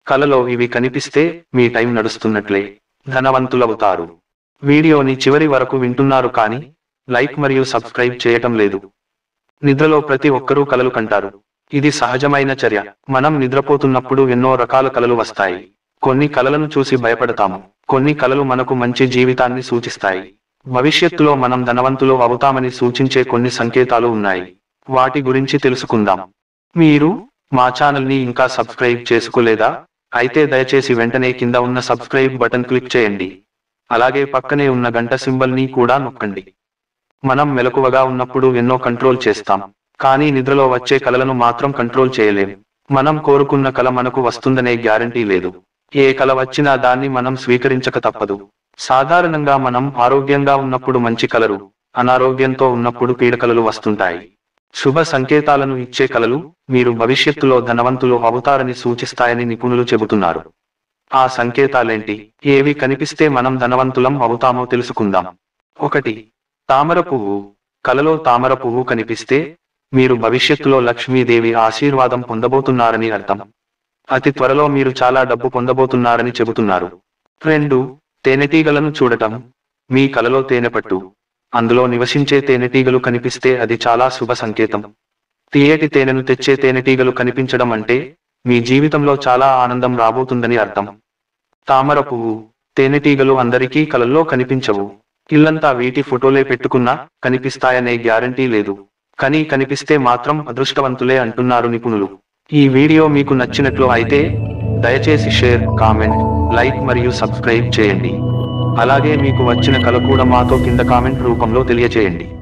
కలలో ఇవి కనిపిస్తే మీ టైం నడుస్తున్నట్లే ధనవంతులవుతారు వీడియోని చివరి వరకు వింటున్నారు కానీ లైక్ మరియు సబ్స్క్రైబ్ చేయటం లేదు నిద్రలో ప్రతి ఒక్కరూ కలలు కంటారు ఇది సహజమైన చర్య మనం నిద్రపోతున్నప్పుడు ఎన్నో రకాల కలలు వస్తాయి కొన్ని కలలను చూసి భయపడతాము కొన్ని కలలు మనకు మంచి జీవితాన్ని సూచిస్తాయి భవిష్యత్తులో మనం ధనవంతులు అవుతామని సూచించే కొన్ని సంకేతాలు ఉన్నాయి వాటి గురించి తెలుసుకుందాం మీరు మా ఛానల్ని ఇంకా సబ్స్క్రైబ్ చేసుకోలేదా అయితే దయచేసి వెంటనే కింద ఉన్న సబ్స్క్రైబ్ బటన్ క్లిక్ చేయండి అలాగే పక్కనే ఉన్న గంట సింబల్ని కూడా నొక్కండి మనం మెలకువగా ఉన్నప్పుడు ఎన్నో కంట్రోల్ చేస్తాం కానీ నిద్రలో వచ్చే కలలను మాత్రం కంట్రోల్ చేయలేం మనం కోరుకున్న కల మనకు వస్తుందనే గ్యారంటీ లేదు ఏ కల వచ్చినా దాన్ని మనం స్వీకరించక తప్పదు సాధారణంగా మనం ఆరోగ్యంగా ఉన్నప్పుడు మంచి కలరు అనారోగ్యంతో ఉన్నప్పుడు పీడకలలు వస్తుంటాయి శుభ సంకేతాలను ఇచ్చే కలలు మీరు భవిష్యత్తులో ధనవంతులు అవుతారని సూచిస్తాయని నిపుణులు చెబుతున్నారు ఆ సంకేతాలేంటి ఏవి కనిపిస్తే మనం ధనవంతులం అవుతామో తెలుసుకుందాం ఒకటి తామర పువ్వు కలలో తామర పువ్వు కనిపిస్తే మీరు భవిష్యత్తులో లక్ష్మీదేవి ఆశీర్వాదం పొందబోతున్నారని అర్థం అతి త్వరలో మీరు చాలా డబ్బు పొందబోతున్నారని చెబుతున్నారు రెండు తేనెటీగలను చూడటం మీ కలలో తేనెపట్టు అందులో నివసించే తేనెటీగలు కనిపిస్తే అది చాలా శుభ సంకేతం తీయటి తేనెను తెచ్చే తేనెటీగలు కనిపించడం అంటే మీ జీవితంలో చాలా ఆనందం రాబోతుందని అర్థం తామర పువ్వు తేనెటీగలు అందరికీ కలల్లో కనిపించవు ఇల్లంతా వీటి ఫోటోలే పెట్టుకున్నా కనిపిస్తాయనే గ్యారంటీ లేదు కానీ కనిపిస్తే మాత్రం అదృష్టవంతులే అంటున్నారు నిపుణులు ఈ వీడియో మీకు నచ్చినట్లు అయితే దయచేసి షేర్ కామెంట్ లైక్ మరియు సబ్స్క్రైబ్ చేయండి అలాగే మీకు వచ్చిన కల కూడా మాతో కింద కామెంట్ రూపంలో తెలియచేయండి